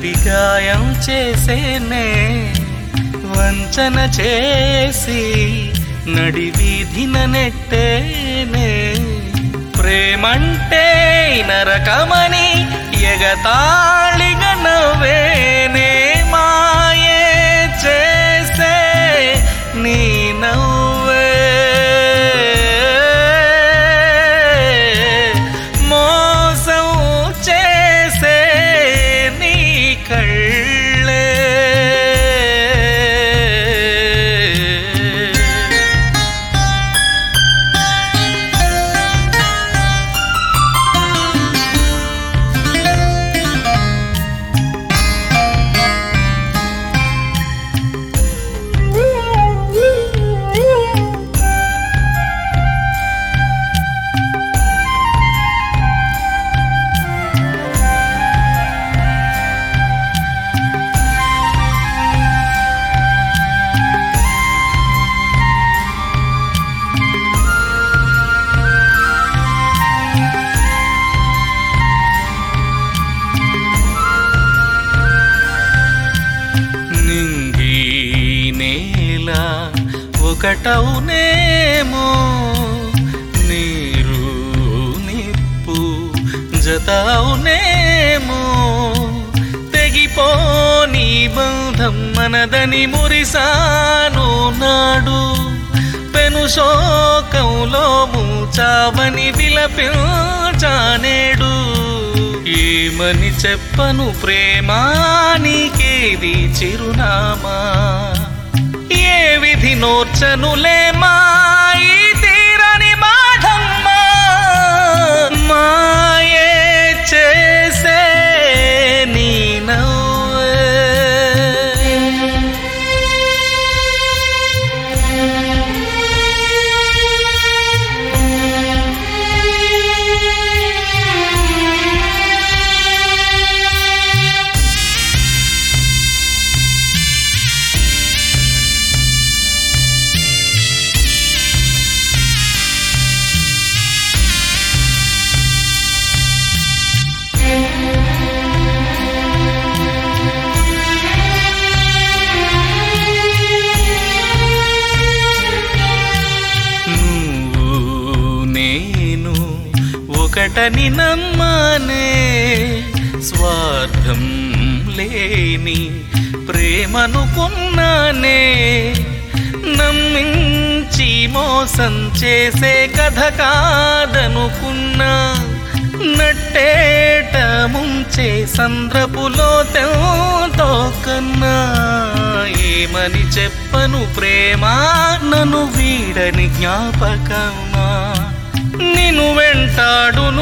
గుండె గాయం చేసేనే వంచన చేసి నడి వీధిన నెట్టేనే ప్రేమంటే నరకమని ఎగతాళిగా నవ్వేనే మాయే చేసే నీ నవ్వే మోసం చేసే నీ కళ్ళే నింగి నేల ఒకటవునేమో నీరు నిప్పు జతవునేమో తెగిపోని బంధం మనదని మురిసాను నాడు పెను శోకంలో మూచావని విలపించానేడు ఏమని చెప్పను ప్రేమానికేది చిరునామా ఏ విధి నోర్చనులేమా ఈ తీరని బాధమ్మా మాయే చేసే నీ నవ్వే నువ్వు నేను ఒకటని నమ్మనే స్వార్థం లేని ప్రేమనుకున్నానే నమ్మించి మోసం చేసే కథ కాదనుకున్నా నట్టేట ముంచే సంద్రపులో తెంతో కన్నా ఏమని చెప్పను ప్రేమ నన్ను వీడని జ్ఞాపకమా నిన్ను వెంటాడు